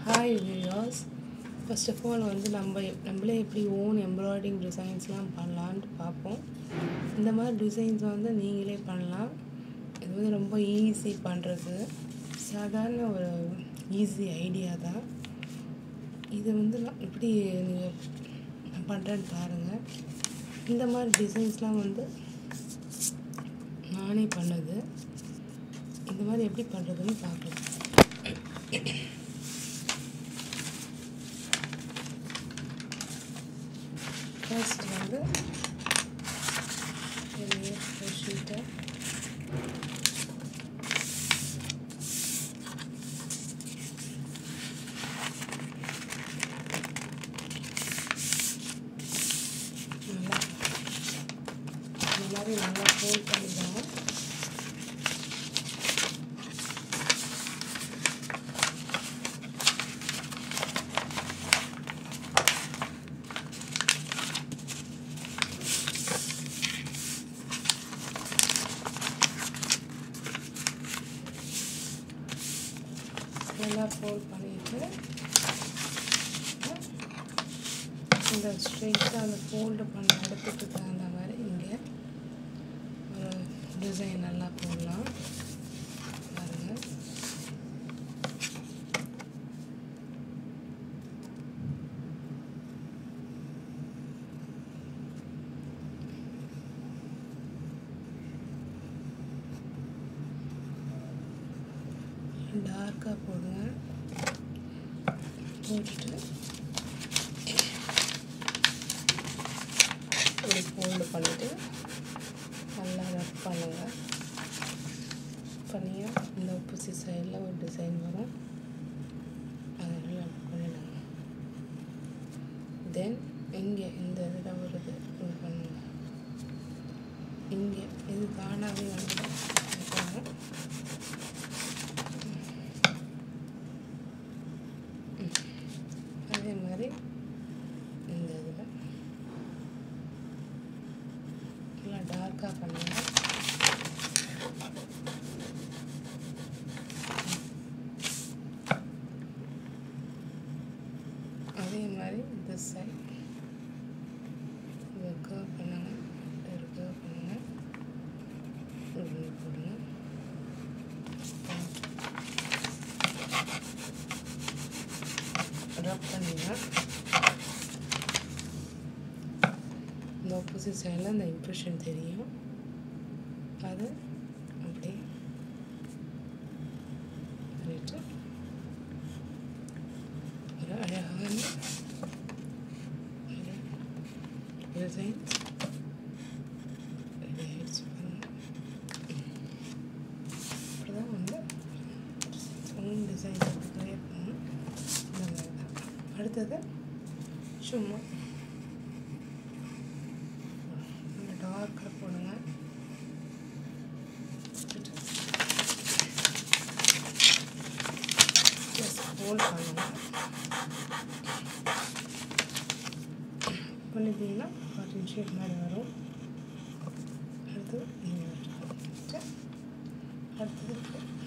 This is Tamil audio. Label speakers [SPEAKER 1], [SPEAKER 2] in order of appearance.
[SPEAKER 1] hi viewers first of all வந்து நம்ம நம்மளே எப்படி ஓன் எம்ப்ராய்டிங் டிசைன்ஸ்லாம் பண்ணலான்ட்டு பார்ப்போம் இந்த மாதிரி டிசைன்ஸ் வந்து நீங்களே பண்ணலாம் இது வந்து ரொம்ப ஈஸி பண்ணுறது சாதாரண ஒரு ஈஸி ஐடியா தான் இது வந்து நான் எப்படி நீங்கள் நான் பண்ணுறேன்னு பாருங்கள் இந்த மாதிரி டிசைன்ஸ்லாம் வந்து நானே பண்ணது இந்த மாதிரி எப்படி பண்ணுறதுன்னு பார்க்கலாம் ஃபர்ஸ்ட் வந்து பெரிய ஷீட்டை நல்லா இந்த மாதிரி நல்லா ஃபோல்ட் பண்ணிக்கணும் நல்லா ஃபோல்ட் பண்ணிட்டு இந்த ஸ்ட்ரெயிட்டாக அந்த ஃபோல்டு பண்ண இடத்துக்கு தகுந்த மாதிரி இங்கே ஒரு டிசைன் நல்லா போடலாம் பாருங்கள் டார்க்காக போடுங்க போட்டுட்டு இப்படி ஃபோல்டு பண்ணிவிட்டு நல்லா ரப் பண்ணுங்கள் பண்ணியா இந்த ஆப்போசிட் சைடில் ஒரு டிசைன் வரும் அதை நல்லா பண்ணிடுங்க தென் இங்கே இந்த இதில் வருது இது பண்ணுங்க இங்கே இது தானாகவே வந்து அதே மாதிரி இந்த இதில் நல்லா டார்க்காக பண்ணுங்க அதே மாதிரி இந்த சைட் இதை கர்வ் பண்ணுங்க இதை கர்வ் பண்ணுங்க இப்படி போடுங்க ரப் பண்ணிங்க இந்த ஆப்போசிட் சைடில் அந்த இம்ப்ரெஷன் தெரியும் அது அப்படியே பண்ணிட்டு ஒரு அழகான டிசைன் ரெடி ஆயிடுச்சு பாருங்க இப்படிதான் வந்து ஓன் டிசைன் கிரியேட் பண்ணணும் இந்த மாதிரி தான் அடுத்தது சும்மா நல்லா டார்க்காக போடுங்க ப்ளஸ் ஹோல்ட் பண்ணுங்க பண்ணிட்டீங்கன்னா காட்டன் ஷேப் மாதிரி வரும் அடுத்தது நீங்கள் வச்சுக்கோங்க அடுத்தது